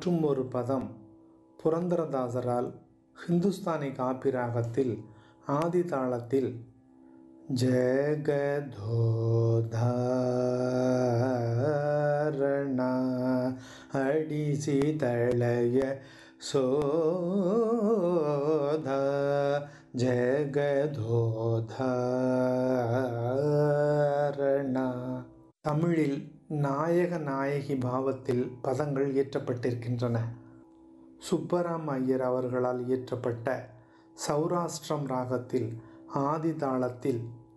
மற்றும் ஒரு பதம் புரந்தரதாசரால் ஹிந்துஸ்தானி காப்பி ராகத்தில் ஆதி தாளத்தில் ஜகதோதாரண அடிசி தளைய சோத ஜெகதோதாரண தமிழில் நாயக நாயகி பாவத்தில் பதங்கள் இயற்றப்பட்டிருக்கின்றன சுப்பராம் ஐயர் அவர்களால் இயற்றப்பட்ட சௌராஷ்டிரம் ராகத்தில் ஆதி தாளத்தில்